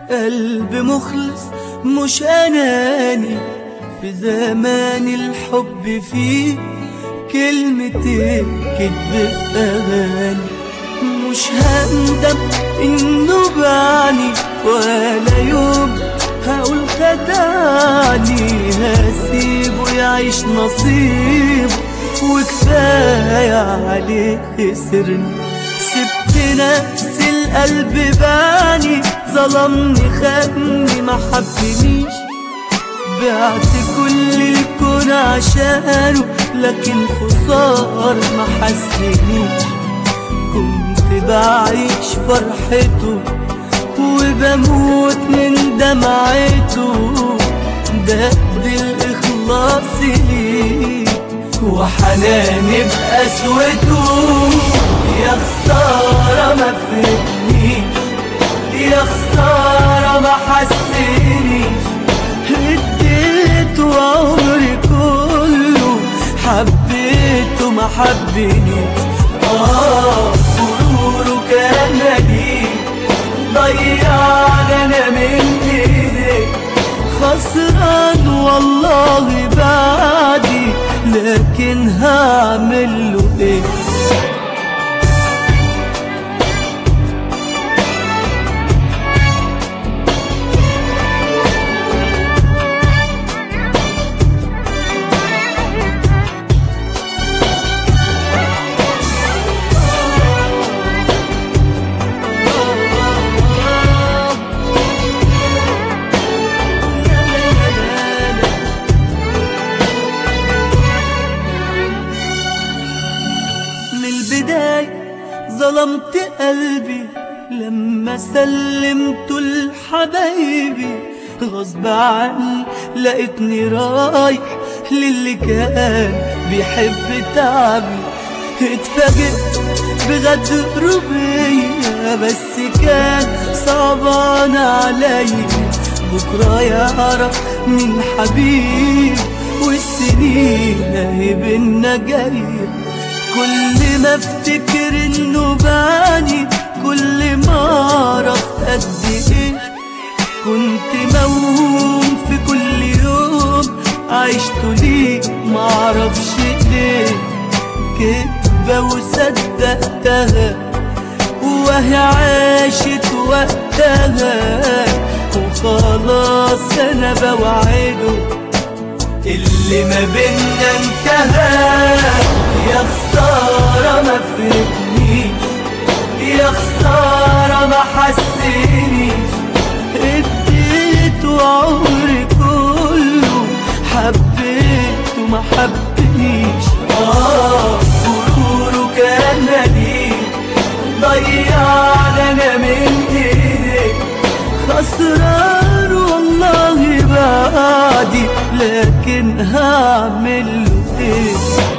قلب مخلص مش أناني في زمان الحب فيه كلمتين كدب في أغاني مش هندم إنه بعني ولا يوم هقول خدعني هسيبه يعيش نصيبه وكفاية عليه خسرني سبت نفسي القلب باني ظلمني خدني ما حبنيش بعت كل الكون عشانه لكن خسار ما حسنيش كنت بعيش فرحته وبموت من دمعته ده الإخلاص ليه وحناني بقسوته يا خسارة ما فهمنيش يا خسارة ما حسنيش اديته عمري كله حبيته ما حبنيش اه غروره كان مليء ضيعني انا من ايديك خسران والله بعدي لكن هعمل له ايه من البداية ظلمت قلبي لما سلمته لحبايبي غصب عني لقيتني رايح للي كان بيحب تعبي اتفاجئت بغدر بيا بس كان صعبان عليا بكرة يعرف من حبيب والسنين اهي بينا جايه كل ما افتكر انه باني كل ما اعرف قد ايه كنت موهوم في كل يوم عشت ليه معرفش ليه كدبة وصدقتها وهي عاشت وقتها وخلاص انا بوعده اللي ما بينا انتهى يا خسارة ما فهمنيش يا خسارة ما حسنيش اديته عمري كله حبيته ما حبنيش اه غروره كان مليء ضيعني انا من ايديك خسران والله بعدي لكن هعمل له ايه